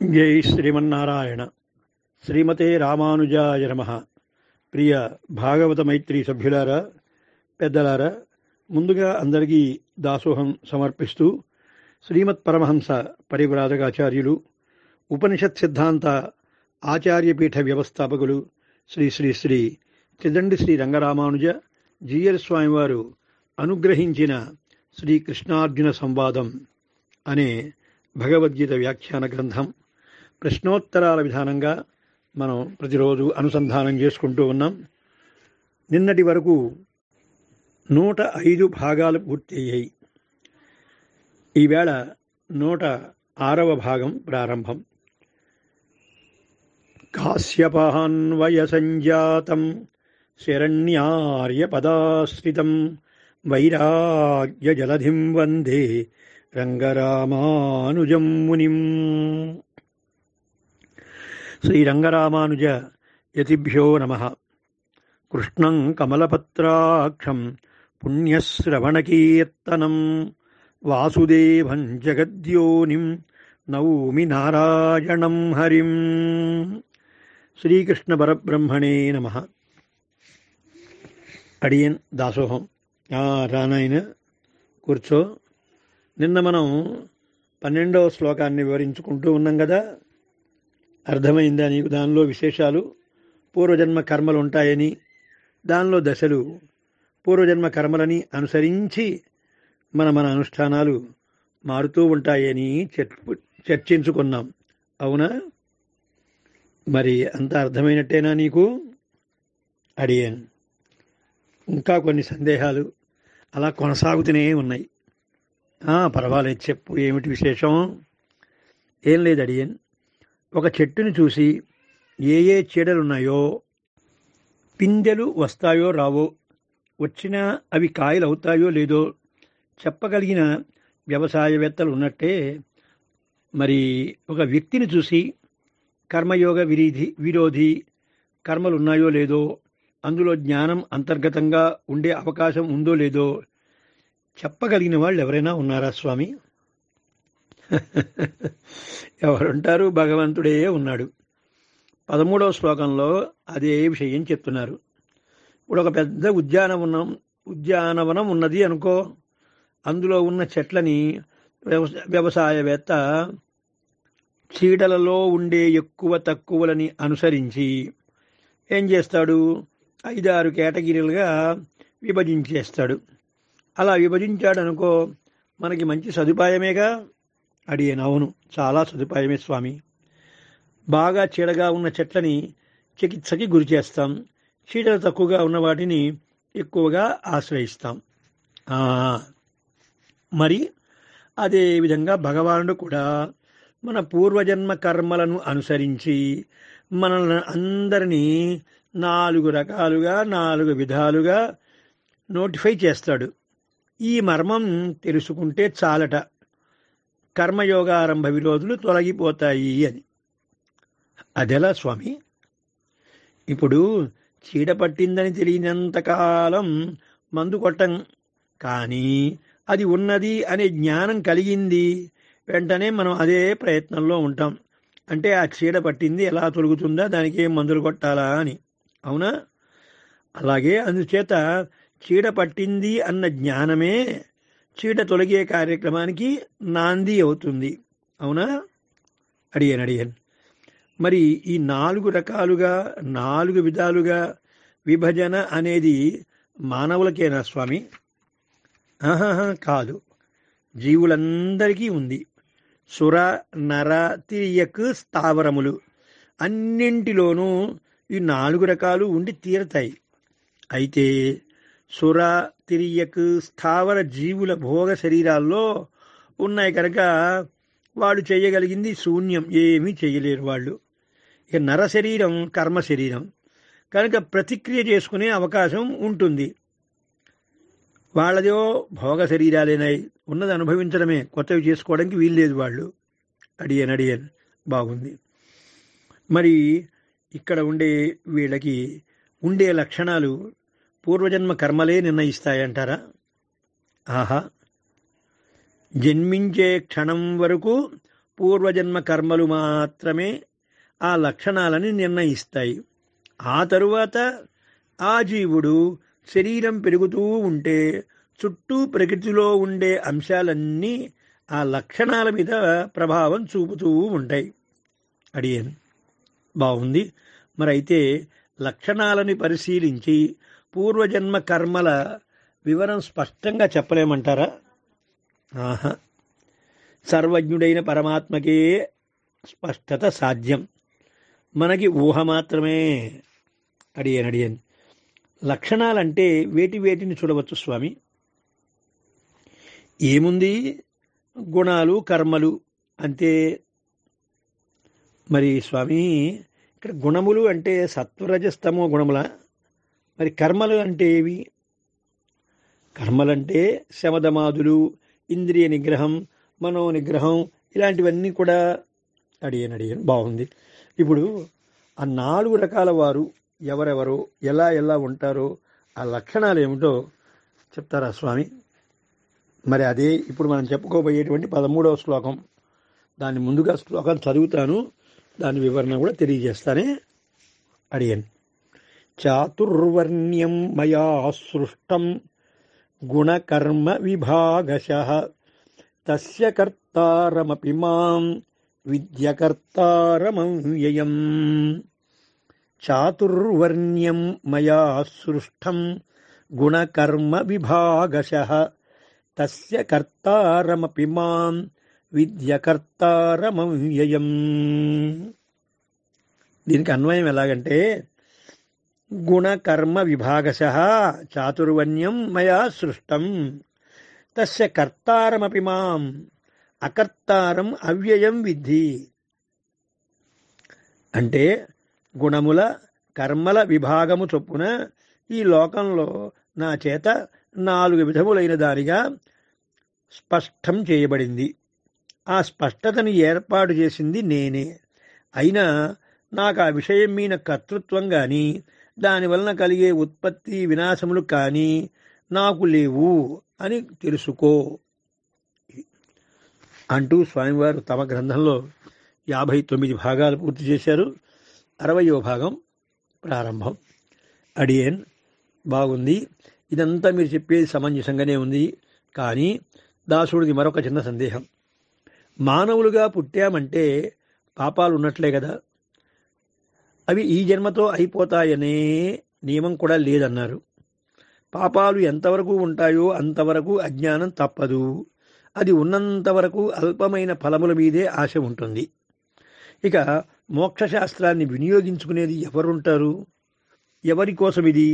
జై శ్రీమన్నారాయణ శ్రీమతే రామానుజాయ నమ ప్రియ భాగవత మైత్రి సభ్యులారా పెద్దలారా ముందుగా అందరికీ దాసోహం సమర్పిస్తూ శ్రీమత్ పరమహంస పరివ్రాజకాచార్యులు ఉపనిషత్ సిద్ధాంత ఆచార్యపీఠ వ్యవస్థాపకులు శ్రీ శ్రీ శ్రీ చిదండి శ్రీ రంగరామానుజ జీఎల్ స్వామివారు అనుగ్రహించిన శ్రీ కృష్ణార్జున సంవాదం అనే భగవద్గీత వ్యాఖ్యాన గ్రంథం ప్రశ్నోత్తరాల విధానంగా మనం ప్రతిరోజు అనుసంధానం చేసుకుంటూ ఉన్నాం నిన్నటి వరకు నూట ఐదు భాగాలు పూర్తయ్యాయి ఈవేళ నూట ఆరవ భాగం ప్రారంభం కాశ్యపాన్వయ సంజాతం శరణ్యార్యపదాశ్రితం వైరాగ్య జలధిం వందే రంగరామానుజం మునిం శ్రీరంగరామానుజ యతిభ్యో నమ కృష్ణం కమలపత్రాక్షం పుణ్యశ్రవణకీర్తనం వాసుదేవం జగద్యోనిం నౌమి నారాయణం హరిం శ్రీకృష్ణ పరబ్రహ్మణే నమ అడియన్ దాసోహం రానాయన కూర్చో నిన్న మనం పన్నెండవ శ్లోకాన్ని వివరించుకుంటూ ఉన్నాం కదా అర్థమైందా నీకు దానిలో విశేషాలు పూర్వజన్మ కర్మలు ఉంటాయని దానిలో దశలు పూర్వజన్మ కర్మలని అనుసరించి మన మన అనుష్ఠానాలు మారుతూ ఉంటాయని చర్చించుకున్నాం అవునా మరి అంత అర్థమైనట్టేనా నీకు అడిగాను ఇంకా కొన్ని సందేహాలు అలా కొనసాగుతూనే ఉన్నాయి పర్వాలేదు చెప్పు ఏమిటి విశేషం ఏం లేదు అడియన్ ఒక చెట్టుని చూసి ఏ ఏ చీడలున్నాయో పిందెలు వస్తాయో రావో వచ్చినా అవి కాయలు అవుతాయో లేదో చెప్పగలిగిన వ్యవసాయవేత్తలు ఉన్నట్టే మరి ఒక వ్యక్తిని చూసి కర్మయోగ విరీధి విరోధి కర్మలు ఉన్నాయో లేదో అందులో జ్ఞానం అంతర్గతంగా ఉండే అవకాశం ఉందో లేదో చెప్పగలిగిన వాళ్ళు ఎవరైనా ఉన్నారా స్వామి ఎవరుంటారు భగవంతుడే ఉన్నాడు పదమూడవ శ్లోకంలో అదే విషయం చెప్తున్నారు ఇప్పుడు ఒక పెద్ద ఉద్యానవనం ఉద్యానవనం ఉన్నది అనుకో అందులో ఉన్న చెట్లని వ్యవసాయవేత్త చీడలలో ఉండే ఎక్కువ తక్కువలని అనుసరించి ఏం చేస్తాడు ఐదారు కేటగిరీలుగా విభజించేస్తాడు అలా విభజించాడు అనుకో మనకి మంచి సదుపాయమేగా అడిగాను అవును చాలా సదుపాయమే స్వామి బాగా చీడగా ఉన్న చెట్లని చికిత్సకి గురి చేస్తాం చీడలు తక్కువగా ఉన్న వాటిని ఎక్కువగా ఆశ్రయిస్తాం మరి అదేవిధంగా భగవానుడు కూడా మన పూర్వజన్మ కర్మలను అనుసరించి మనల్ని అందరినీ నాలుగు రకాలుగా నాలుగు విధాలుగా నోటిఫై చేస్తాడు ఈ మర్మం తెలుసుకుంటే చాలట కర్మయోగారంభ విరోధులు తొలగిపోతాయి అని అదెలా స్వామి ఇప్పుడు చీడ పట్టిందని తెలియనంతకాలం మందు కొట్టం కానీ అది ఉన్నది అనే జ్ఞానం కలిగింది వెంటనే మనం అదే ప్రయత్నంలో ఉంటాం అంటే ఆ చీడ పట్టింది ఎలా తొలుగుతుందా దానికి ఏం మందులు కొట్టాలా అని అవునా అలాగే అందుచేత చీడ పట్టింది అన్న జ్ఞానమే చీడ తొలగే కార్యక్రమానికి నాంది అవుతుంది అవునా అడిగాను అడిగాను మరి ఈ నాలుగు రకాలుగా నాలుగు విధాలుగా విభజన అనేది మానవులకేనా స్వామి ఆహాహా కాదు జీవులందరికీ ఉంది సుర నర తిరియక్ స్థావరములు అన్నింటిలోనూ ఈ నాలుగు రకాలు ఉండి తీరతాయి అయితే సుర తిరియక్ స్థావర జీవుల భోగ శరీరాల్లో ఉన్నాయి కనుక వాళ్ళు చేయగలిగింది శూన్యం ఏమీ చేయలేరు వాళ్ళు ఇక నర శరీరం కర్మ శరీరం కనుక ప్రతిక్రియ చేసుకునే అవకాశం ఉంటుంది వాళ్ళదో భోగ శరీరాలేనాయి ఉన్నది అనుభవించడమే కొత్తవి చేసుకోవడానికి వీల్లేదు వాళ్ళు అడియన్ అడియన్ బాగుంది మరి ఇక్కడ ఉండే వీళ్ళకి ఉండే లక్షణాలు పూర్వజన్మ కర్మలే నిర్ణయిస్తాయంటారా ఆహా జన్మించే క్షణం వరకు పూర్వజన్మ కర్మలు మాత్రమే ఆ లక్షణాలని నిర్ణయిస్తాయి ఆ తరువాత ఆ జీవుడు శరీరం పెరుగుతూ ఉంటే చుట్టూ ప్రకృతిలో ఉండే అంశాలన్నీ ఆ లక్షణాల మీద ప్రభావం చూపుతూ ఉంటాయి అడిగాను బాగుంది మరి అయితే లక్షణాలని పరిశీలించి పూర్వజన్మ కర్మల వివరం స్పష్టంగా చెప్పలేమంటారా ఆహా సర్వజ్ఞుడైన పరమాత్మకే స్పష్టత సాధ్యం మనకి ఊహ మాత్రమే అడిగాను అడిగాను లక్షణాలంటే వేటి వేటిని చూడవచ్చు స్వామి ఏముంది గుణాలు కర్మలు అంతే మరి స్వామి ఇక్కడ గుణములు అంటే సత్వరజస్తమో గుణముల మరి కర్మలు అంటే ఏవి కర్మలంటే శమదమాదులు ఇంద్రియ నిగ్రహం మనో నిగ్రహం ఇలాంటివన్నీ కూడా అడిగాను అడిగాను బాగుంది ఇప్పుడు ఆ నాలుగు రకాల వారు ఎవరెవరో ఎలా ఎలా ఉంటారో ఆ లక్షణాలు ఏమిటో చెప్తారా స్వామి మరి అదే ఇప్పుడు మనం చెప్పుకోబోయేటువంటి పదమూడవ శ్లోకం దాన్ని ముందుగా శ్లోకం చదువుతాను దాని వివరణ కూడా తెలియజేస్తానే అడిగాను చాతుర్వర్ణ్యం మయా సృష్టం గుణకర్మ విభాగశ తస్య కర్తారమపి మాం విద్యకర్తారమవ్యయం చాతుర్వర్ణ్యం మయా సృష్టం గుణకర్మ విభాగశ తస్య కర్తారమపి మాం విద్యకర్తారమవ్యయం దీనికి అన్వయం ఎలాగంటే గుణకర్మ విభాగశ చాతుర్వర్ణ్యం మయా సృష్టం తస్య కర్తారమపి మాం అకర్తారం అవ్యయం విద్ధి అంటే గుణముల కర్మల విభాగము చొప్పున ఈ లోకంలో నా చేత నాలుగు విధములైన దానిగా స్పష్టం చేయబడింది ఆ స్పష్టతని ఏర్పాటు చేసింది నేనే అయినా నాకు ఆ విషయం మీద కర్తృత్వం కానీ దానివలన కలిగే ఉత్పత్తి వినాశములు కానీ నాకు లేవు అని తెలుసుకో అంటూ స్వామివారు తమ గ్రంథంలో యాభై తొమ్మిది భాగాలు పూర్తి చేశారు అరవయో భాగం ప్రారంభం అడియన్ బాగుంది ఇదంతా మీరు చెప్పేది సమంజసంగానే ఉంది కానీ దాసుడికి మరొక చిన్న సందేహం మానవులుగా పుట్టామంటే పాపాలు ఉన్నట్లే కదా అవి ఈ జన్మతో అయిపోతాయనే నియమం కూడా లేదన్నారు పాపాలు ఎంతవరకు ఉంటాయో అంతవరకు అజ్ఞానం తప్పదు అది ఉన్నంతవరకు అల్పమైన ఫలముల మీదే ఆశ ఉంటుంది ఇక మోక్షశాస్త్రాన్ని వినియోగించుకునేది ఎవరుంటారు ఎవరి కోసం ఇది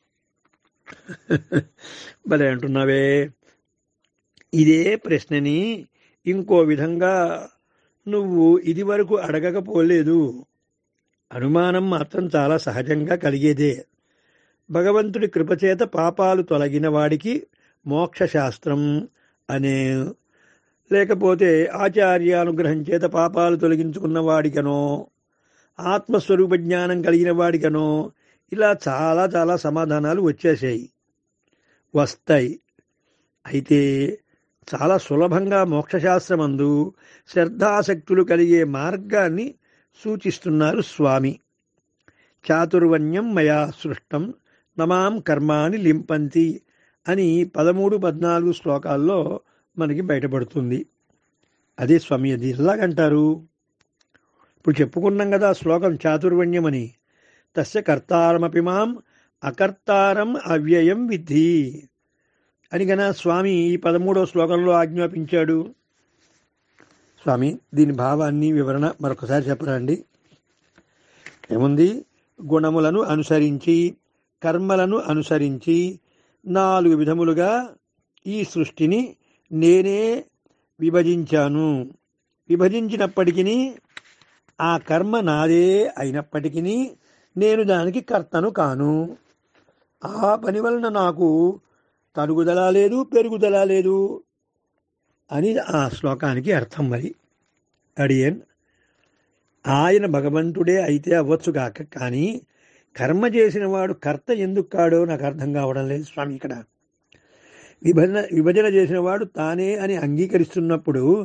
భలే అంటున్నావే ఇదే ప్రశ్నని ఇంకో విధంగా నువ్వు ఇది వరకు అడగకపోలేదు అనుమానం మాత్రం చాలా సహజంగా కలిగేదే భగవంతుడి కృపచేత పాపాలు తొలగిన వాడికి మోక్షశాస్త్రం అనే లేకపోతే ఆచార్యానుగ్రహం చేత పాపాలు తొలగించుకున్న వాడికనో ఆత్మస్వరూప జ్ఞానం కలిగిన వాడికనో ఇలా చాలా చాలా సమాధానాలు వచ్చేసాయి వస్తాయి అయితే చాలా సులభంగా మోక్షశాస్త్రమందు శ్రద్ధాసక్తులు కలిగే మార్గాన్ని సూచిస్తున్నారు స్వామి చాతుర్వణ్యం మయా సృష్టం నమాం కర్మాని లింపంతి అని పదమూడు పద్నాలుగు శ్లోకాల్లో మనకి బయటపడుతుంది అదే స్వామి అది ఎలాగంటారు ఇప్పుడు చెప్పుకున్నాం కదా శ్లోకం చాతుర్వణ్యమని తస్య కర్తారమపి మాం అకర్తారం అవ్యయం విద్ధి అని గన స్వామి ఈ పదమూడవ శ్లోకంలో ఆజ్ఞాపించాడు స్వామి దీని భావాన్ని వివరణ మరొకసారి చెప్పరండి ఏముంది గుణములను అనుసరించి కర్మలను అనుసరించి నాలుగు విధములుగా ఈ సృష్టిని నేనే విభజించాను విభజించినప్పటికీ ఆ కర్మ నాదే అయినప్పటికీ నేను దానికి కర్తను కాను ఆ పని వలన నాకు తరుగుదల లేదు పెరుగుదల లేదు అని ఆ శ్లోకానికి అర్థం మరి అడియన్ ఆయన భగవంతుడే అయితే అవ్వచ్చు కాక కానీ కర్మ చేసిన వాడు కర్త ఎందుకు కాడో నాకు అర్థం కావడం లేదు స్వామి ఇక్కడ విభజన విభజన చేసిన వాడు తానే అని అంగీకరిస్తున్నప్పుడు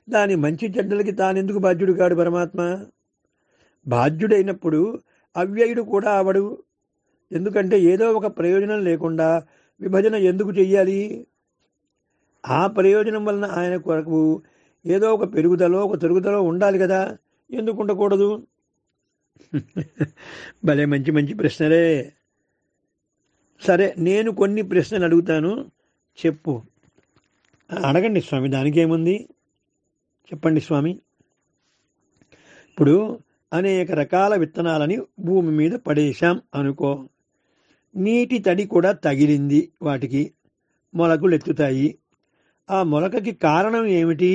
దాని మంచి చెడ్డలకి తానెందుకు బాధ్యుడు కాడు పరమాత్మ బాధ్యుడైనప్పుడు అవ్యయుడు కూడా అవడు ఎందుకంటే ఏదో ఒక ప్రయోజనం లేకుండా విభజన ఎందుకు చెయ్యాలి ఆ ప్రయోజనం వలన ఆయన కొరకు ఏదో ఒక పెరుగుదలో ఒక తరుగుదలో ఉండాలి కదా ఎందుకు ఉండకూడదు భలే మంచి మంచి ప్రశ్నలే సరే నేను కొన్ని ప్రశ్నలు అడుగుతాను చెప్పు అడగండి స్వామి దానికేముంది చెప్పండి స్వామి ఇప్పుడు అనేక రకాల విత్తనాలని భూమి మీద పడేశాం అనుకో నీటి తడి కూడా తగిలింది వాటికి మొలకలు ఎత్తుతాయి ఆ మొలకకి కారణం ఏమిటి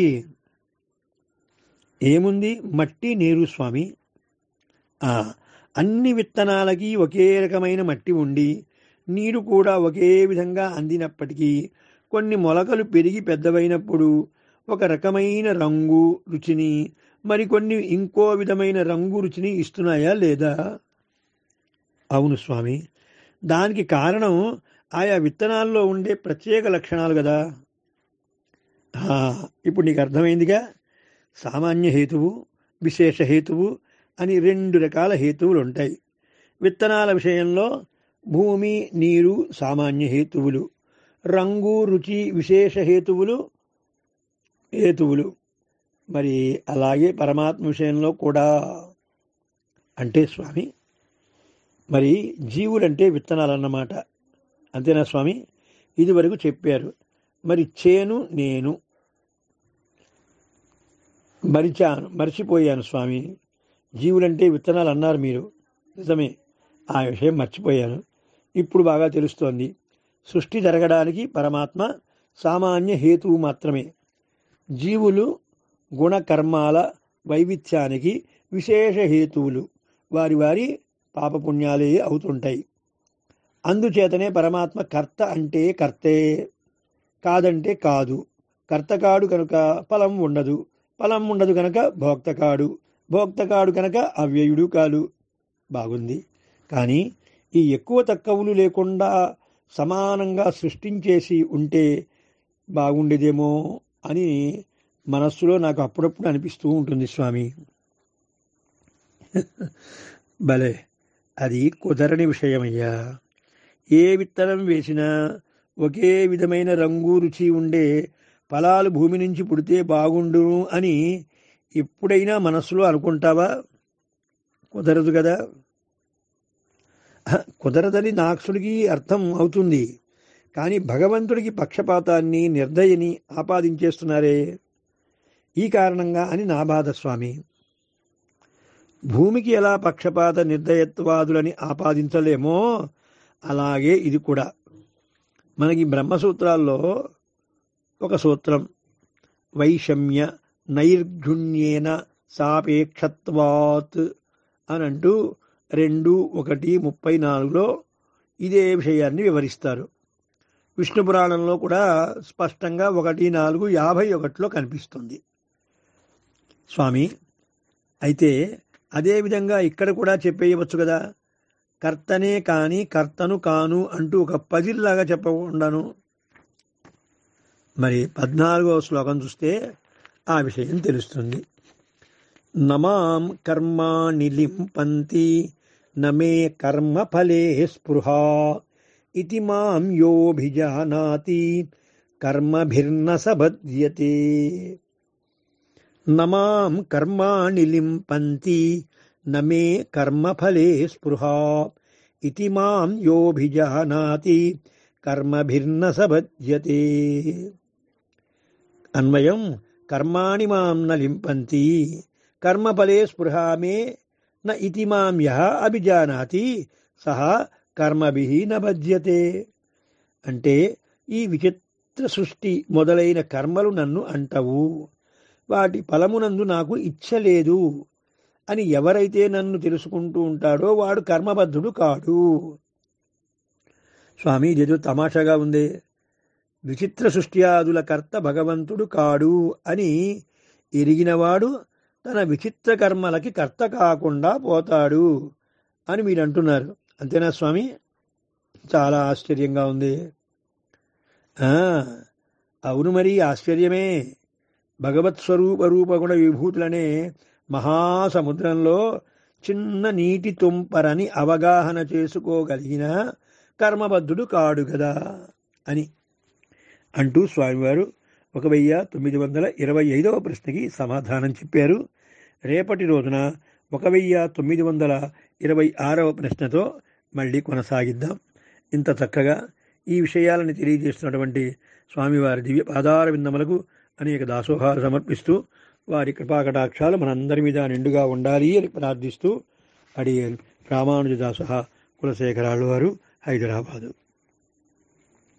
ఏముంది మట్టి నీరు స్వామి ఆ, అన్ని విత్తనాలకి ఒకే రకమైన మట్టి ఉండి నీరు కూడా ఒకే విధంగా అందినప్పటికీ కొన్ని మొలకలు పెరిగి పెద్దవైనప్పుడు ఒక రకమైన రంగు రుచిని మరికొన్ని ఇంకో విధమైన రంగు రుచిని ఇస్తున్నాయా లేదా అవును స్వామి దానికి కారణం ఆయా విత్తనాల్లో ఉండే ప్రత్యేక లక్షణాలు కదా ఆ, ఇప్పుడు నీకు అర్థమైందిగా సామాన్య హేతువు విశేష హేతువు అని రెండు రకాల హేతువులు ఉంటాయి విత్తనాల విషయంలో భూమి నీరు సామాన్య హేతువులు రంగు రుచి విశేష హేతువులు హేతువులు మరి అలాగే పరమాత్మ విషయంలో కూడా అంటే స్వామి మరి జీవులంటే విత్తనాలు అన్నమాట అంతేనా స్వామి ఇది వరకు చెప్పారు మరి చేను నేను మరిచాను మర్చిపోయాను స్వామి జీవులంటే విత్తనాలు అన్నారు మీరు నిజమే ఆ విషయం మర్చిపోయాను ఇప్పుడు బాగా తెలుస్తోంది సృష్టి జరగడానికి పరమాత్మ సామాన్య హేతువు మాత్రమే జీవులు గుణకర్మాల వైవిధ్యానికి విశేష హేతువులు వారి వారి పాపపుణ్యాలే అవుతుంటాయి అందుచేతనే పరమాత్మ కర్త అంటే కర్తే కాదంటే కాదు కర్త కాడు కనుక ఫలం ఉండదు ఫలం ఉండదు కనుక భోక్త కాడు భోక్త కాడు కనుక అవ్యయుడు కాదు బాగుంది కానీ ఈ ఎక్కువ తక్కువలు లేకుండా సమానంగా సృష్టించేసి ఉంటే బాగుండేదేమో అని మనస్సులో నాకు అప్పుడప్పుడు అనిపిస్తూ ఉంటుంది స్వామి భలే అది కుదరని విషయమయ్యా ఏ విత్తనం వేసినా ఒకే విధమైన రంగు రుచి ఉండే ఫలాలు భూమి నుంచి పుడితే బాగుండును అని ఎప్పుడైనా మనస్సులో అనుకుంటావా కుదరదు కదా అహ, కుదరదని నాక్షుడికి అర్థం అవుతుంది కానీ భగవంతుడికి పక్షపాతాన్ని నిర్దయని ఆపాదించేస్తున్నారే ఈ కారణంగా అని నా బాధ స్వామి భూమికి ఎలా పక్షపాత నిర్దయత్వాదులని ఆపాదించలేమో అలాగే ఇది కూడా మనకి బ్రహ్మసూత్రాల్లో ఒక సూత్రం వైషమ్య నైర్ఘుణ్యేన సాపేక్షత్వాత్ అని అంటూ రెండు ఒకటి ముప్పై నాలుగులో ఇదే విషయాన్ని వివరిస్తారు విష్ణు పురాణంలో కూడా స్పష్టంగా ఒకటి నాలుగు యాభై ఒకటిలో కనిపిస్తుంది స్వామి అయితే అదే విధంగా ఇక్కడ కూడా చెప్పేయవచ్చు కదా కర్తనే కాని కర్తను కాను అంటూ ఒక పజిల్లాగా చెప్పకుండాను మరి పద్నాలుగో శ్లోకం చూస్తే ఆ విషయం తెలుస్తుంది నమాం కర్మాణి లింపంతి నమే కర్మ ఫలే స్పృహ ఇతి మాం యోభిజానాతి కర్మభిర్న సబధ్యతే నమాం కర్మాణి లింపంతి నమే కర్మఫలే స్పృహ ఇతి మాం యోభిజానాతి కర్మభిర్న సబధ్యతే అన్వయం కర్మాణి మాం న లింపంతి కర్మఫలే స్పృహ మే న ఇతి మాం యః అభిజానాతి సహ కర్మభి న బధ్యతే అంటే ఈ విచిత్ర సృష్టి మొదలైన కర్మలు నన్ను అంటవు వాటి ఫలమునందు నాకు ఇచ్చ లేదు అని ఎవరైతే నన్ను తెలుసుకుంటూ ఉంటాడో వాడు కర్మబద్ధుడు కాడు స్వామి ఇదేదో తమాషాగా ఉందే విచిత్ర సృష్ట్యాదుల కర్త భగవంతుడు కాడు అని ఎరిగినవాడు తన విచిత్ర కర్మలకి కర్త కాకుండా పోతాడు అని మీరు అంటున్నారు అంతేనా స్వామి చాలా ఆశ్చర్యంగా ఉంది ఆ, అవును మరి ఆశ్చర్యమే భగవత్ స్వరూప రూపగుణ విభూతులనే మహాసముద్రంలో చిన్న నీటి తుంపరని అవగాహన చేసుకోగలిగిన కర్మబద్ధుడు కాడు కదా అని అంటూ స్వామివారు ఒక వెయ్యి తొమ్మిది వందల ఇరవై ఐదవ ప్రశ్నకి సమాధానం చెప్పారు రేపటి రోజున ఒక వెయ్యి తొమ్మిది వందల ఇరవై ఆరవ ప్రశ్నతో మళ్ళీ కొనసాగిద్దాం ఇంత చక్కగా ఈ విషయాలను తెలియజేస్తున్నటువంటి స్వామివారి దివ్య పాదార విందములకు అనేక దాసోహాలు సమర్పిస్తూ వారి కృపాకటాక్షాలు మనందరి మీద నిండుగా ఉండాలి అని ప్రార్థిస్తూ అడిగాను రామానుజదాస కులశేఖరాలు వారు హైదరాబాదు